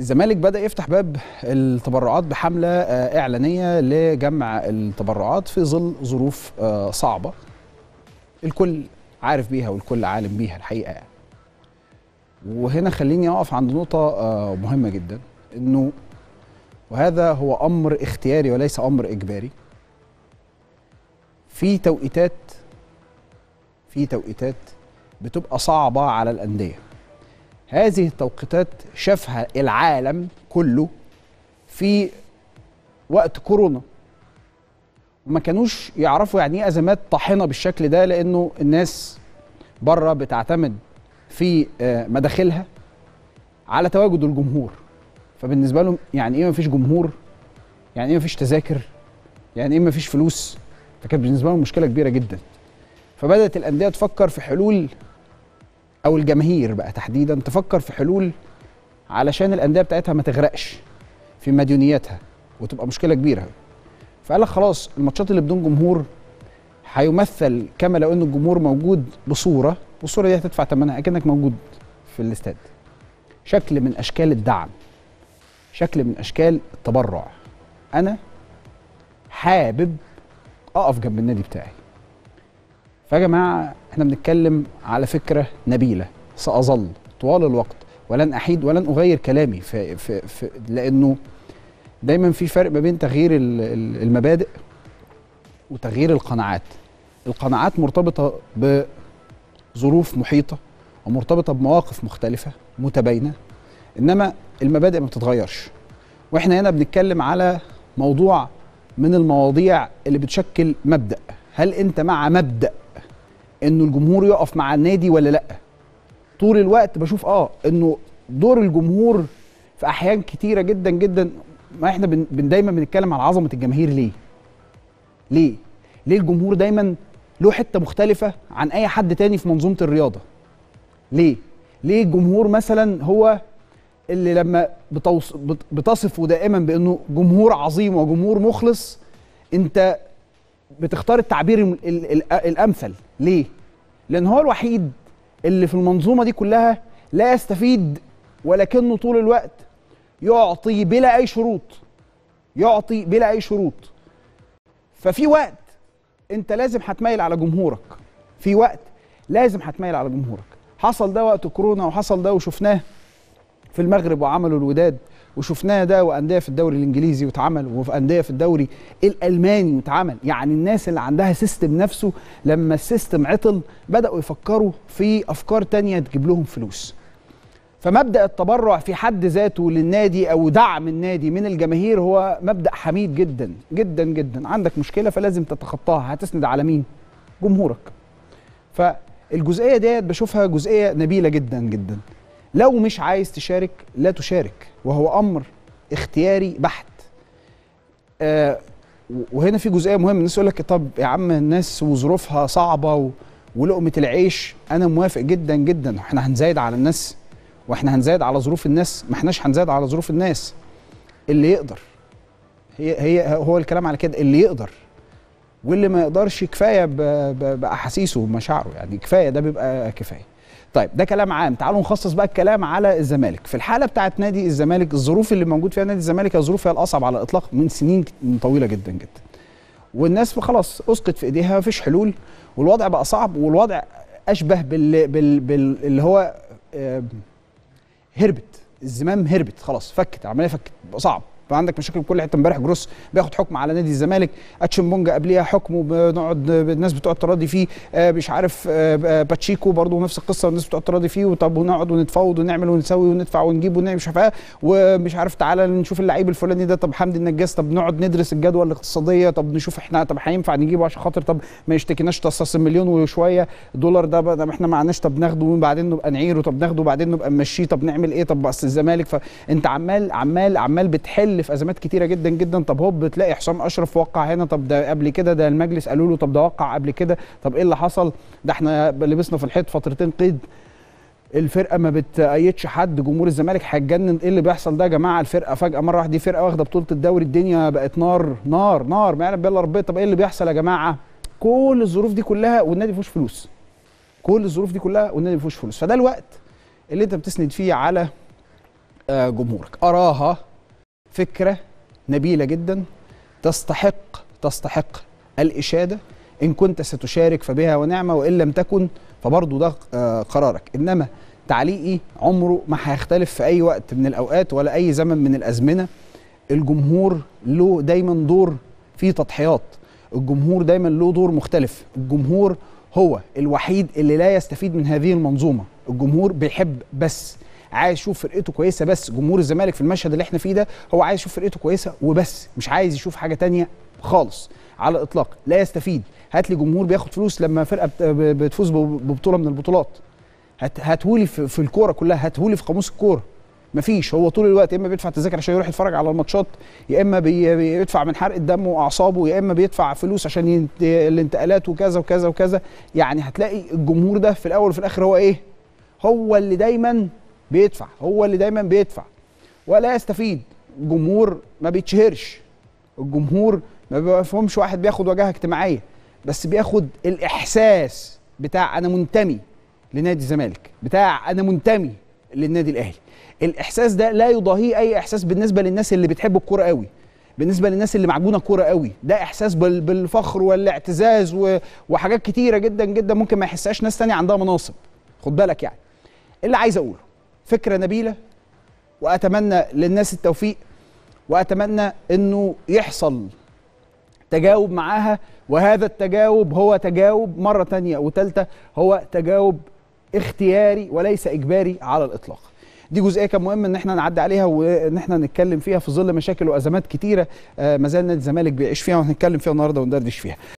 الزمالك بدا يفتح باب التبرعات بحمله آه، اعلانيه لجمع التبرعات في ظل ظروف آه، صعبه الكل عارف بيها والكل عالم بيها الحقيقه يعني. وهنا خليني اقف عند نقطه آه، مهمه جدا انه وهذا هو امر اختياري وليس امر اجباري في توقيتات في توقيتات بتبقى صعبه على الانديه هذه التوقيتات شافها العالم كله في وقت كورونا وما كانوش يعرفوا يعني ايه ازمات طاحنه بالشكل ده لانه الناس بره بتعتمد في آه، مداخلها على تواجد الجمهور فبالنسبه لهم يعني ايه ما فيش جمهور يعني ايه ما فيش تذاكر يعني ايه ما فيش فلوس فكانت بالنسبه لهم مشكله كبيره جدا فبدات الانديه تفكر في حلول او الجماهير بقى تحديدا تفكر في حلول علشان الانديه بتاعتها ما تغرقش في مديونياتها وتبقى مشكله كبيره فقال لك خلاص الماتشات اللي بدون جمهور هيمثل كما لو ان الجمهور موجود بصوره والصوره دي هتدفع ثمنها اكنك موجود في الاستاد شكل من اشكال الدعم شكل من اشكال التبرع انا حابب اقف جنب النادي بتاعي فيا جماعه احنا بنتكلم على فكره نبيله ساظل طوال الوقت ولن احيد ولن اغير كلامي في في في لانه دايما في فرق ما بين تغيير ال- ال- المبادئ وتغيير القناعات القناعات مرتبطه بظروف محيطه ومرتبطه بمواقف مختلفه متباينه انما المبادئ ما بتتغيرش واحنا هنا بنتكلم على موضوع من المواضيع اللي بتشكل مبدا هل انت مع مبدا انه الجمهور يقف مع النادي ولا لا طول الوقت بشوف اه انه دور الجمهور في احيان كتيره جدا جدا ما احنا بن بن- دايما بنتكلم على عظمه الجماهير ليه ليه ليه الجمهور دايما له حته مختلفه عن اي حد تاني في منظومه الرياضه ليه ليه الجمهور مثلا هو اللي لما بتوص... بت- بتصفه دائما بانه جمهور عظيم وجمهور مخلص انت بتختار التعبير ال... ال... ال... الامثل ليه لان هو الوحيد اللي في المنظومه دي كلها لا يستفيد ولكنه طول الوقت يعطي بلا اي شروط يعطي بلا اي شروط ففي وقت انت لازم هتميل على جمهورك في وقت لازم هتميل على جمهورك حصل ده وقت كورونا وحصل ده وشفناه في المغرب وعملوا الوداد وشفناه ده وانديه في الدوري الانجليزي واتعمل وفي انديه في الدوري الالماني واتعمل يعني الناس اللي عندها سيستم نفسه لما السيستم عطل بداوا يفكروا في افكار تانية تجيب لهم فلوس فمبدا التبرع في حد ذاته للنادي او دعم النادي من الجماهير هو مبدا حميد جدا جدا جدا عندك مشكله فلازم تتخطاها هتسند على مين جمهورك فالجزئيه ديت بشوفها جزئيه نبيله جدا جدا لو مش عايز تشارك لا تشارك وهو امر اختياري بحت آه وهنا في جزئيه مهمه الناس يقول لك طب يا عم الناس وظروفها صعبه و... ولقمه العيش انا موافق جدا جدا احنا هنزايد على الناس واحنا هنزايد على ظروف الناس ما احناش هنزايد على ظروف الناس اللي يقدر هي هي هو الكلام على كده اللي يقدر واللي ما يقدرش كفايه ب... ب... باحاسيسه ومشاعره يعني كفايه ده بيبقى كفايه طيب ده كلام عام تعالوا نخصص بقى الكلام على الزمالك في الحاله بتاعت نادي الزمالك الظروف اللي موجود فيها نادي الزمالك هي ظروف هي الاصعب على الاطلاق من سنين طويله جدا جدا والناس خلاص اسقط في ايديها مفيش حلول والوضع بقى صعب والوضع اشبه بال, بال... بال... اللي هو آه هربت الزمام هربت خلاص فكت العمليه فكت بقى صعب بقى عندك مشاكل في كل حته امبارح جروس بياخد حكم على نادي الزمالك اتشمبونجا قبليها حكم وبنقعد الناس بتوع التراضي فيه آه مش عارف آه باتشيكو برضه نفس القصه الناس بتوع التراضي فيه وطب ونقعد ونتفاوض ونعمل ونسوي وندفع ونجيب ونعمل مش عارف ومش عارف تعالى نشوف اللعيب الفلاني ده طب حمدي النجاس طب نقعد ندرس الجدوى الاقتصاديه طب نشوف احنا طب هينفع نجيبه عشان خاطر طب ما يشتكيناش تصاص مليون وشويه دولار ده طب احنا معناش طب ناخده وبعدين نبقى نعيره طب ناخده وبعدين نبقى نمشيه طب نعمل ايه طب اصل الزمالك فانت عمال عمال عمال بتحل في ازمات كتيره جدا جدا طب هوب بتلاقي حسام اشرف وقع هنا طب ده قبل كده ده المجلس قالوا له طب ده وقع قبل كده طب ايه اللي حصل ده احنا لبسنا في الحيط فترتين قيد الفرقه ما بتأيدش حد جمهور الزمالك هيتجنن ايه اللي بيحصل ده يا جماعه الفرقه فجاه مره واحده دي فرقه واخده بطوله الدوري الدنيا بقت نار نار نار ما يعلم بالله ربنا طب ايه اللي بيحصل يا جماعه كل الظروف دي كلها والنادي ما فيهوش فلوس كل الظروف دي كلها والنادي ما فيهوش فلوس فده الوقت اللي انت بتسند فيه على آه، جمهورك اراها فكره نبيله جدا تستحق تستحق الاشاده ان كنت ستشارك فبها ونعمه وان لم تكن فبرضه ده آه، قرارك انما تعليقي عمره ما هيختلف في اي وقت من الاوقات ولا اي زمن من الازمنه الجمهور له دايما دور في تضحيات الجمهور دايما له دور مختلف الجمهور هو الوحيد اللي لا يستفيد من هذه المنظومه الجمهور بيحب بس عايز يشوف فرقته كويسه بس جمهور الزمالك في المشهد اللي احنا فيه ده هو عايز يشوف فرقته كويسه وبس مش عايز يشوف حاجه تانية خالص على الاطلاق لا يستفيد هات لي جمهور بياخد فلوس لما فرقه بت- بتفوز ببطوله من البطولات هات هاتهولي في, في الكوره كلها هاتهولي في قاموس الكوره مفيش هو طول الوقت يا اما بيدفع تذاكر عشان يروح يتفرج على الماتشات يا اما بي- بيدفع من حرق الدم واعصابه يا اما بيدفع فلوس عشان ينت... الانتقالات وكذا وكذا وكذا يعني هتلاقي الجمهور ده في الاول وفي الاخر هو ايه هو اللي دايما بيدفع هو اللي دايما بيدفع ولا يستفيد الجمهور ما بيتشهرش الجمهور ما بيفهمش واحد بياخد وجاهه اجتماعيه بس بياخد الاحساس بتاع انا منتمي لنادي الزمالك بتاع انا منتمي للنادي الاهلي الاحساس ده لا يضاهيه اي احساس بالنسبه للناس اللي بتحب الكوره قوي بالنسبه للناس اللي معجونه كوره قوي ده احساس بال- بالفخر والاعتزاز و- وحاجات كتيره جدا جدا ممكن ما يحسهاش ناس تانية عندها مناصب خد بالك يعني اللي عايز اقوله فكره نبيله واتمنى للناس التوفيق واتمنى انه يحصل تجاوب معاها وهذا التجاوب هو تجاوب مرة تانية وتالتة هو تجاوب اختياري وليس إجباري على الإطلاق دي جزئيه كان مهم ان احنا نعدي عليها وان احنا نتكلم فيها في ظل مشاكل وازمات كتيره آه، ما زال نادي الزمالك بيعيش فيها وهنتكلم فيها النهارده وندردش فيها